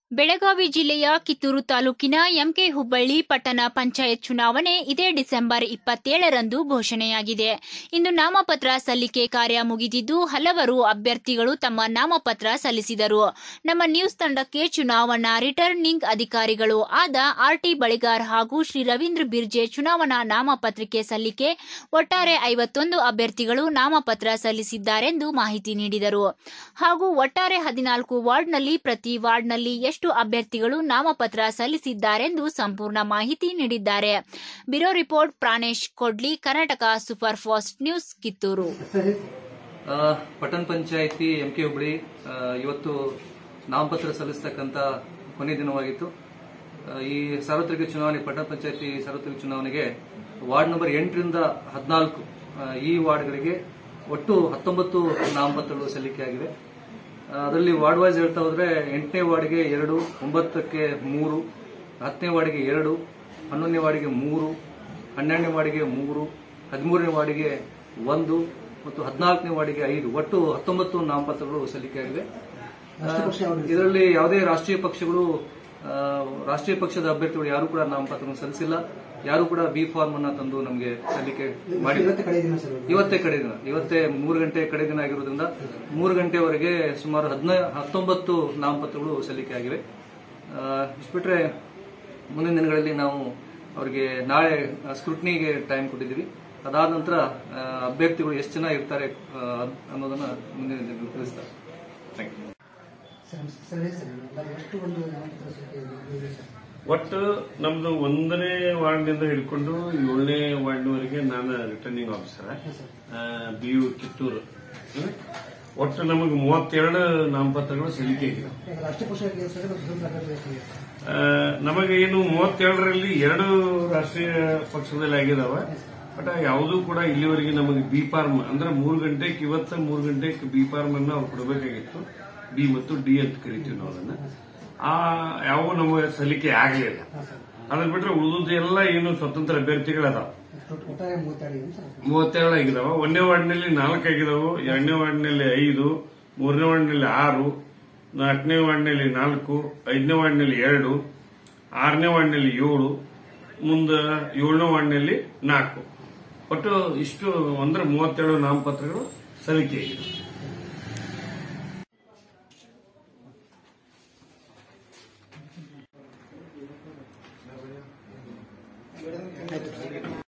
ಬೆಳಗಾವಿ ಜಿಲ್ಲೆಯ ಕಿತ್ತೂರು ತಾಲೂಕಿನ ಎಂಕೆ ಹುಬ್ಬಳ್ಳಿ ಪಟ್ಟಣ ಪಂಚಾಯತ್ ಚುನಾವಣೆ ಇದೇ ಡಿಸೆಂಬರ್ ಇಪ್ಪತ್ತೇಳರಂದು ಘೋಷಣೆಯಾಗಿದೆ ಇಂದು ನಾಮಪತ್ರ ಸಲ್ಲಿಕೆ ಕಾರ್ಯ ಮುಗಿದಿದ್ದು ಹಲವರು ಅಭ್ಯರ್ಥಿಗಳು ತಮ್ಮ ನಾಮಪತ್ರ ಸಲ್ಲಿಸಿದರು ನಮ್ಮ ನ್ಯೂಸ್ ತಂಡಕ್ಕೆ ಚುನಾವಣಾ ರಿಟರ್ನಿಂಗ್ ಅಧಿಕಾರಿಗಳು ಆದ ಆರ್ಟಿ ಬಳಿಗಾರ್ ಹಾಗೂ ಶ್ರೀ ರವೀಂದ್ರ ಬಿರ್ಜೆ ಚುನಾವಣಾ ನಾಮಪತ್ರಿಕೆ ಸಲ್ಲಿಕೆ ಒಟ್ಟಾರೆ ಐವತ್ತೊಂದು ಅಭ್ಯರ್ಥಿಗಳು ನಾಮಪತ್ರ ಸಲ್ಲಿಸಿದ್ದಾರೆಂದು ಮಾಹಿತಿ ನೀಡಿದರು ಹಾಗೂ ಒಟ್ಟಾರೆ ಹದಿನಾಲ್ಕು ವಾರ್ಡ್ನಲ್ಲಿ ಪ್ರತಿ ವಾರ್ಡ್ನಲ್ಲಿ ಎಷ್ಟು ಅಭ್ಯರ್ಥಿಗಳು ನಾಮಪತ್ರ ಸಲ್ಲಿಸಿದ್ದಾರೆಂದು ಸಂಪೂರ್ಣ ಮಾಹಿತಿ ನೀಡಿದ್ದಾರೆ bureau report Pranesh Kodli Karnataka super fast news Kittur ಆ, ಪಟ್ಟಣ ಪಂಚಾಯಿತಿ ಎಂ ಕೆ ಹುಬ್ಬಳ್ಳಿ ಆ, ಇವತ್ತು ನಾಮಪತ್ರ ಸಲ್ಲಿಸತಕ್ಕಂತ ಕೊನೆ ದಿನವಾಗಿತ್ತು ಆ, ಈ ಸಾರ್ವತ್ರಿಕ ಚುನಾವಣೆ ಪಟ್ಟಣ ಪಂಚಾಯಿತಿ ಸಾರ್ವತ್ರಿಕ ಚುನಾವಣೆಗೆ ವಾರ್ಡ್ ನಂಬರ್ ಎಂಟರಿಂದ ಹದಿನಾಲ್ಕು ಈ ವಾರ್ಡ್ಗಳಿಗೆ ಒಟ್ಟು ಹತ್ತೊಂಬತ್ತು ನಾಮಪತ್ರಗಳು ಸಲ್ಲಿಕೆಯಾಗಿವೆ ಆ, ಅದರಲ್ಲಿ ವಾರ್ಡ್ ವೈಸ್ ಹೇಳ್ತಾ ಹೋದ್ರೆ ಎಂಟನೇ ವಾರ್ಡ್ಗೆ ಎರಡು ಒಂಬತ್ತಕ್ಕೆ ಮೂರು ಹತ್ತನೇ ವಾರ್ಡ್ಗೆ ಎರಡು ಹನ್ನೊಂದನೇ ವಾರ್ಡ್ಗೆ ಮೂರು ಹನ್ನೆರಡನೇ ವಾರ್ಡ್ಗೆ ಮೂರು ಹದಿಮೂರನೇ ವಾರ್ಡ್ಗೆ ಒಂದು ಮತ್ತು ಹದಿನಾಲ್ಕನೇ ವಾರ್ಡ್ಗೆ ಐದು ಒಟ್ಟು ಹತ್ತೊಂಬತ್ತು ನಾಮಪತ್ರಗಳು ಸಲ್ಲಿಕೆಯಾಗಿವೆ ಆ, ಇದರಲ್ಲಿ ಯಾವುದೇ ರಾಷ್ಟ್ರೀಯ ಪಕ್ಷಗಳು ಆ, ರಾಷ್ಟ್ರೀಯ ಪಕ್ಷದ ಅಭ್ಯರ್ಥಿಗಳು ಯಾರು ಕೂಡ ನಾಮಪತ್ರವನ್ನು ಸಲ್ಲಿಸಿಲ್ಲ ಯಾರು ಕೂಡ ಬಿ ಫಾರ್ಮ್ ಅನ್ನ ತಂದು ನಮಗೆ ಸಲ್ಲಿಕೆ ಮಾಡಿ ಇವತ್ತೇ ಕಡೆ ದಿನ ಇವತ್ತೇ ಮೂರು ಗಂಟೆ ಕಡೆ ದಿನ ಆಗಿರೋದ್ರಿಂದ ಮೂರು ಗಂಟೆವರೆಗೆ ಸುಮಾರು ಹದಿನ ಹತ್ತೊಂಬತ್ತು ನಾಮಪತ್ರಗಳು ಸಲ್ಲಿಕೆ ಆಗಿವೆ ಆ, ಇಷ್ಟು ಬಿಟ್ರೆ ಮುಂದಿನ ದಿನಗಳಲ್ಲಿ ನಾವು ಅವರಿಗೆ ನಾಳೆ ಸ್ಕ್ರೂಟ್ನಿಗೆ ಟೈಮ್ ಕೊಟ್ಟಿದ್ದೀವಿ ಅದಾದ ನಂತರ ಆ, ಅಭ್ಯರ್ಥಿಗಳು ಎಷ್ಟು ಜನ ಇರ್ತಾರೆ ಆ, ಅನ್ನೋದನ್ನ ಮುಂದಿನ ದಿನಗಳಲ್ಲಿ ತಿಳಿಸ್ತಾರೆ ಥ್ಯಾಂಕ್ ಯು ಸರ್ ಸರ್ ಹೇಳಿ ಸರ್ ನಾನು ಎಷ್ಟು ಒಂದು ನಾಮಪತ್ರ ಸಲ್ಲಿಕೆ ಇದೆ ಸರ್ ಒಟ್ಟು ನಮ್ದು ಒಂದನೇ ವಾರ್ಡ್ನಿಂದ ಹಿಡ್ಕೊಂಡು ಏಳನೇ ವಾರ್ಡ್ನವರೆಗೆ ನಾನು returning officer B U Kittur ಹ್ಮ್? ಒಟ್ಟು ನಮಗೆ ಮೂವತ್ತೆರಡು ನಾಮಪತ್ರಗಳು ಸಲ್ಲಿಕೆ ಆಗಿವೆ ಈಗ ರಾಷ್ಟ್ರೀಯ ಪಕ್ಷಕ್ಕೆ ಸರ್ ಮತ್ತು ಸ್ವತಂತ್ರ ಅಭ್ಯರ್ಥಿಗಳಿಗೆ ಸರ್. ಆ, ನಮಗೆ ಏನು ಮೂವತ್ತೆರಡರಲ್ಲಿ ಎರಡು ರಾಷ್ಟ್ರೀಯ ಪಕ್ಷದಲ್ಲಿ ಆಗಿದಾವ ಬಟ್ ಯಾವುದೂ ಕೂಡ ಇಲ್ಲಿವರೆಗೆ ನಮಗೆ ಬಿ ಫಾರ್ಮ್ ಅಂದ್ರೆ ಮೂರು ಗಂಟೆಗೆ ಇವತ್ತ ಮೂರು ಗಂಟೆಗೆ ಬಿ ಫಾರ್ಮ್ ಅನ್ನು ಅವ್ರು ಕೊಡಬೇಕಾಗಿತ್ತು ಬಿ ಮತ್ತು ಡಿ ಅಂತ ಕರಿತೀವಿ ನಾವು ಅದನ್ನ ಆ ಯಾವ ನಮಗೆ ಸಲ್ಲಿಕೆ ಆಗಲಿಲ್ಲ ಅದನ್ನ ಬಿಟ್ರೆ ಉಳಿದುದು ಎಲ್ಲ ಏನು ಸ್ವತಂತ್ರ ಅಭ್ಯರ್ಥಿಗಳದಾವ ಒಟ್ಟು ಒಟ್ಟಾರೆ ಮೂವತ್ತೆರಡು ಇದೆ ಸರ್ ಮೂವತ್ತೆರಡು ಆಗಿದಾವ ಒಂದನೇ ವಾರ್ಡ್ನಲ್ಲಿ ನಾಲ್ಕು ಆಗಿದಾವು ಎರಡನೇ ವಾರ್ಡ್ನಲ್ಲಿ ಐದು ಮೂರನೇ ವಾರ್ಡ್ನಲ್ಲಿ ಆರು ನಾಲ್ಕನೇ ವಾರ್ಡ್ನಲ್ಲಿ ನಾಲ್ಕು ಐದನೇ ವಾರ್ಡ್ನಲ್ಲಿ ಎರಡು ಆರನೇ ವಾರ್ಡ್ನಲ್ಲಿ ಏಳು ಮುಂದೆ ಏಳನೇ ವಾರ್ಡ್ನಲ್ಲಿ ನಾಲ್ಕು ಒಟ್ಟು ಇಷ್ಟು ಅಂದ್ರೆ ಮೂವತ್ತೆರಡು ನಾಮಪತ್ರಗಳು ಸಲ್ಲಿಕೆ ಆಗಿದೆ